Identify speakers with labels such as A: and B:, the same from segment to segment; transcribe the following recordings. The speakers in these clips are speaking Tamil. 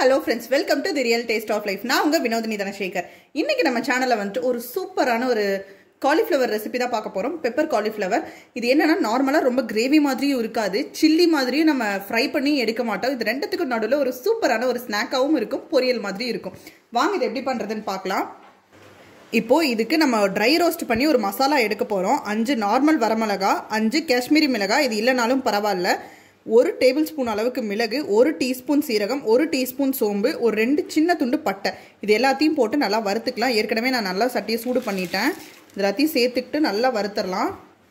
A: hello friends welcome to the real taste of life நான் உங்கள் வினோதினி தனசேகர் இன்னைக்கு நம்ம சேனலில் வந்துட்டு ஒரு சூப்பரான ஒரு காலிஃப்ளவர் ரெசிபி தான் பார்க்க போகிறோம் பெப்பர் காலிஃப்ளவர் இது என்னன்னா நார்மலாக ரொம்ப கிரேவி மாதிரியும் இருக்காது சில்லி மாதிரியும் நம்ம ஃப்ரை பண்ணி எடுக்க மாட்டோம் இது ரெண்டுத்துக்கும் நடுவில் ஒரு சூப்பரான ஒரு ஸ்நாக்காகவும் இருக்கும் பொரியல் மாதிரி இருக்கும் வாங்க இது எப்படி பண்ணுறதுன்னு பார்க்கலாம் இப்போ இதுக்கு நம்ம ட்ரை ரோஸ்ட் பண்ணி ஒரு மசாலா எடுக்க போகிறோம் அஞ்சு நார்மல் வரமிளகா அஞ்சு காஷ்மீரி மிளகாய் இது இல்லைனாலும் பரவாயில்ல ஒரு டேபிள் ஸ்பூன் அளவுக்கு மிளகு ஒரு டீஸ்பூன் சீரகம் ஒரு டீஸ்பூன் சோம்பு ஒரு ரெண்டு சின்ன துண்டு பட்டை இது எல்லாத்தையும் போட்டு நல்லா வறுத்துக்கலாம் ஏற்கனவே நான் நல்லா சட்டியை சூடு பண்ணிட்டேன் இது எல்லாத்தையும் சேர்த்துக்கிட்டு நல்லா வறுத்துடலாம்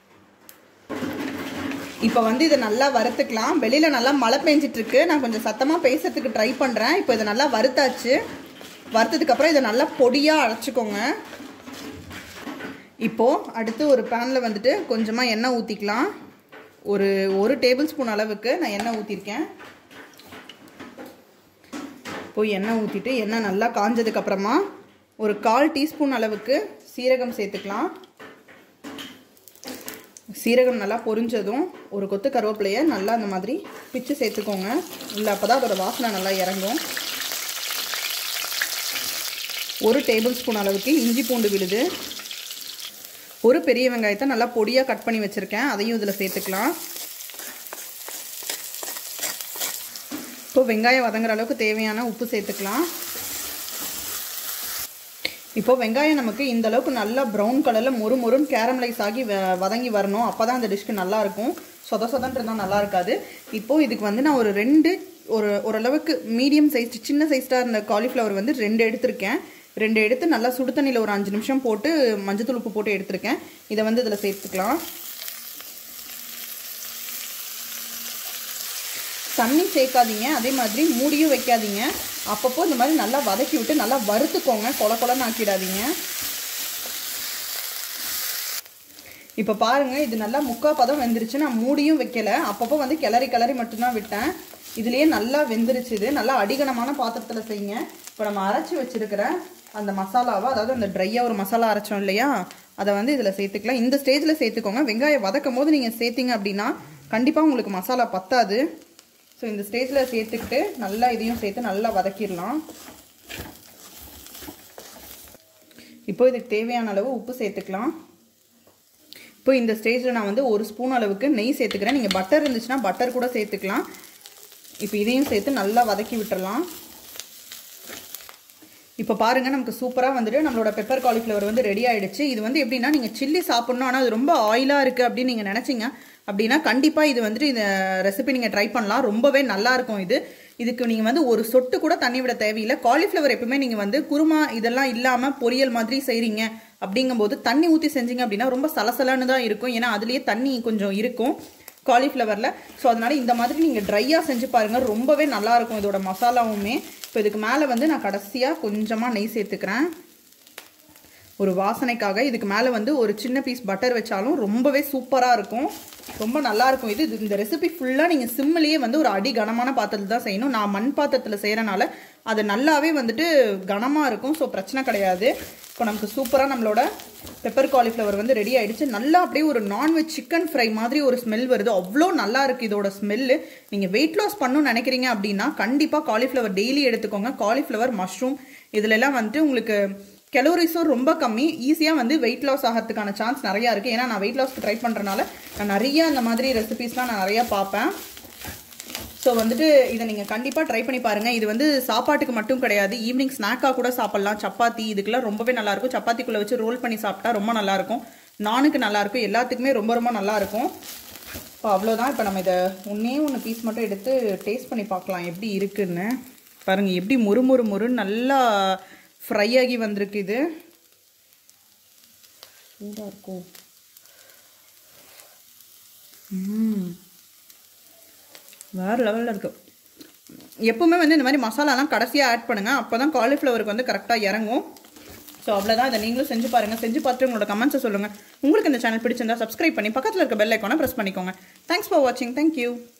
A: இப்போ வந்து இதை நல்லா வறுத்துக்கலாம் வெளியில் நல்லா மழை பெஞ்சிட்டு இருக்கு நான் கொஞ்சம் சத்தமாக பேசுறதுக்கு ட்ரை பண்ணுறேன் இப்போ இதை நல்லா வறுத்தாச்சு வறுத்ததுக்கப்புறம் இதை நல்லா பொடியாக அரைச்சிக்கோங்க இப்போது அடுத்து ஒரு பேனில் வந்துட்டு கொஞ்சமாக எண்ணெய் ஊற்றிக்கலாம் ஒரு ஒரு டேபிள் ஸ்பூன் அளவுக்கு நான் எண்ணெய் ஊற்றிருக்கேன் இப்போ எண்ணெய் ஊற்றிட்டு எண்ணெய் நல்லா காஞ்சதுக்கப்புறமா ஒரு கால் டீஸ்பூன் அளவுக்கு சீரகம் சேர்த்துக்கலாம் சீரகம் நல்லா பொரிஞ்சதும் ஒரு கொத்து கருவேப்பிலையை நல்லா அந்த மாதிரி பிச்சு சேர்த்துக்கோங்க இல்லை அப்போ தான் அதோட வாசனை நல்லா இறங்கும் ஒரு டேபிள் ஸ்பூன் அளவுக்கு இஞ்சி பூண்டு விழுது ஒரு பெரிய வெங்காயத்தை நல்லா பொடியாக கட் பண்ணி வச்சுருக்கேன் அதையும் இதில் சேர்த்துக்கலாம் இப்போ வெங்காயம் வதங்குற அளவுக்கு தேவையான உப்பு சேர்த்துக்கலாம் இப்போ வெங்காயம் நமக்கு இந்த அளவுக்கு நல்லா ப்ரௌன் கலரில் மொறு மொறுன்னு கேரமலைஸ் ஆகி வதங்கி வரணும் அப்போ தான் அந்த டிஷ்க்கு நல்லாயிருக்கும் சொத சொதன்றது நல்லா இருக்காது இப்போது இதுக்கு வந்து நான் ஒரு ரெண்டு ஒரு ஓரளவுக்கு மீடியம் சைஸ் சின்ன சைஸ்டாக இருந்த காலிஃப்ளவர் வந்து ரெண்டு எடுத்திருக்கேன் ரெண்டு எடுத்து நல்லா சுடு தண்ணியில் ஒரு அஞ்சு நிமிஷம் போட்டு மஞ்சத்தூள் உப்பு போட்டு எடுத்திருக்கேன் இதை வந்து இதில் சேர்த்துக்கலாம் தண்ணி சேர்க்காதீங்க அதே மாதிரி மூடியும் வைக்காதீங்க அப்பப்போ இந்த மாதிரி நல்லா வதக்கி விட்டு நல்லா வறுத்துக்கோங்க கொல கொலன்னு ஆக்கிடாதீங்க இப்போ பாருங்கள் இது நல்லா முக்கால் பதம் வெந்துருச்சு நான் மூடியும் வைக்கல அப்பப்போ வந்து கிளறி கிளறி மட்டும்தான் விட்டேன் இதுலேயே நல்லா வெந்துருச்சு இது நல்லா அடிகனமான பாத்திரத்தில் செய்யுங்க இப்போ நம்ம அரைச்சி வச்சுருக்கிற அந்த மசாலாவை அதாவது அந்த ட்ரையாக ஒரு மசாலா அரைச்சோம் இல்லையா அதை வந்து இதில் சேர்த்துக்கலாம் இந்த ஸ்டேஜில் சேர்த்துக்கோங்க வெங்காயம் வதக்கும் போது நீங்கள் சேர்த்திங்க அப்படின்னா கண்டிப்பாக உங்களுக்கு மசாலா பத்தாது ஸோ இந்த ஸ்டேஜில் சேர்த்துக்கிட்டு நல்லா இதையும் சேர்த்து நல்லா வதக்கிடலாம் இப்போ இதுக்கு தேவையான அளவு உப்பு சேர்த்துக்கலாம் இப்போ இந்த ஸ்டேஜில் நான் வந்து ஒரு ஸ்பூன் அளவுக்கு நெய் சேர்த்துக்கிறேன் நீங்கள் பட்டர் இருந்துச்சுன்னா பட்டர் கூட சேர்த்துக்கலாம் இப்போ இதையும் சேர்த்து நல்லா வதக்கி விட்டுறலாம் இப்போ பாருங்கள் நமக்கு சூப்பராக வந்துட்டு நம்மளோட பெப்பர் காலிஃப்ளவர் வந்து ரெடி ஆகிடுச்சு இது வந்து எப்படின்னா நீங்கள் சில்லி சாப்பிட்ணும் ஆனால் அது ரொம்ப ஆயிலாக இருக்குது அப்படின்னு நீங்கள் நினச்சிங்க அப்படின்னா கண்டிப்பாக இது வந்துட்டு இந்த ரெசிபி நீங்கள் ட்ரை பண்ணலாம் ரொம்பவே நல்லாயிருக்கும் இது இதுக்கு நீங்கள் வந்து ஒரு சொட்டு கூட தண்ணி விட தேவையில்லை காலிஃப்ளவர் எப்பவுமே நீங்கள் வந்து குருமா இதெல்லாம் இல்லாமல் பொரியல் மாதிரி செய்கிறீங்க அப்படிங்கும்போது தண்ணி ஊற்றி செஞ்சீங்க அப்படின்னா ரொம்ப சலசலன்னு தான் இருக்கும் ஏன்னா அதுலேயே தண்ணி கொஞ்சம் இருக்கும் காலிஃப்ளவரில் ஸோ அதனால் இந்த மாதிரி நீங்கள் ட்ரையாக செஞ்சு பாருங்கள் ரொம்பவே நல்லாயிருக்கும் இதோட மசாலாவுமே இப்போ இதுக்கு மேலே வந்து நான் கடைசியாக கொஞ்சமாக நெய் சேர்த்துக்கிறேன் ஒரு வாசனைக்காக இதுக்கு மேலே வந்து ஒரு சின்ன பீஸ் பட்டர் வச்சாலும் ரொம்பவே சூப்பராக இருக்கும் ரொம்ப நல்லாயிருக்கும் இது இந்த ரெசிபி ஃபுல்லாக நீங்கள் சிம்மிலேயே வந்து ஒரு அடி கனமான பாத்திரத்தில் தான் செய்யணும் நான் மண் பாத்திரத்தில் செய்கிறனால அது நல்லாவே வந்துட்டு கனமாக இருக்கும் ஸோ பிரச்சனை கிடையாது இப்போ நமக்கு சூப்பராக நம்மளோட பெப்பர் காலிஃப்ளவர் வந்து ரெடி ஆகிடுச்சு நல்லா அப்படியே ஒரு நான்வெஜ் சிக்கன் ஃப்ரை மாதிரி ஒரு ஸ்மெல் வருது அவ்வளோ நல்லா இருக்குது இதோட ஸ்மெல்லு நீங்கள் வெயிட் லாஸ் பண்ணணும்னு நினைக்கிறீங்க அப்படின்னா கண்டிப்பாக காலிஃப்ளவர் டெய்லி எடுத்துக்கோங்க காலிஃப்ளவர் மஷ்ரூம் இதிலெல்லாம் வந்துட்டு உங்களுக்கு கெலோரிஸும் ரொம்ப கம்மி ஈஸியாக வந்து வெயிட் லாஸ் ஆகிறதுக்கான சான்ஸ் நிறையா இருக்குது ஏன்னா நான் வெயிட் லாஸ்க்கு ட்ரை பண்ணுறனால நான் நிறைய அந்த மாதிரி ரெசிபீஸ்லாம் நான் நிறையா பார்ப்பேன் ஸோ வந்துட்டு இதை நீங்கள் கண்டிப்பாக ட்ரை பண்ணி பாருங்கள் இது வந்து சாப்பாட்டுக்கு மட்டும் கிடையாது ஈவினிங் ஸ்நாக்காக கூட சாப்பிட்லாம் சப்பாத்தி இதுக்கெல்லாம் ரொம்பவே நல்லாயிருக்கும் சப்பாத்திக்குள்ளே வச்சு ரோல் பண்ணி சாப்பிட்டா ரொம்ப நல்லாயிருக்கும் நானுக்கு நல்லாயிருக்கும் எல்லாத்துக்குமே ரொம்ப ரொம்ப நல்லாயிருக்கும் இப்போ அவ்வளோதான் இப்போ நம்ம இதை ஒன்றே ஒன்று பீஸ் மட்டும் எடுத்து டேஸ்ட் பண்ணி பார்க்கலாம் எப்படி இருக்குன்னு பாருங்கள் எப்படி மொறு மொறு மொறுன்னு நல்லா ஃப்ரை ஆகி வந்திருக்கு இது சூடாக இருக்கும் வேறு லெவலில் இருக்குது எப்பவுமே வந்து இந்த மாதிரி மசாலாலாம் கடைசியாக ஆட் பண்ணுங்கள் அப்போ தான் காலிஃப்ளவருக்கு வந்து கரெக்டாக இறங்கும் ஸோ அவ்வளோதான் இதை நீங்களும் செஞ்சு பாருங்கள் செஞ்சு பார்த்துட்டு உங்களோட கமெண்ட்ஸை சொல்லுங்கள் உங்களுக்கு இந்த சேனல் பிடிச்சிருந்தா சப்ஸ்கிரைப் பண்ணி பக்கத்தில் இருக்க பெல் ஐக்கானை ப்ரெஸ் பண்ணிக்கோங்க தேங்க்ஸ் ஃபார் வாட்சிங் தேங்க்யூ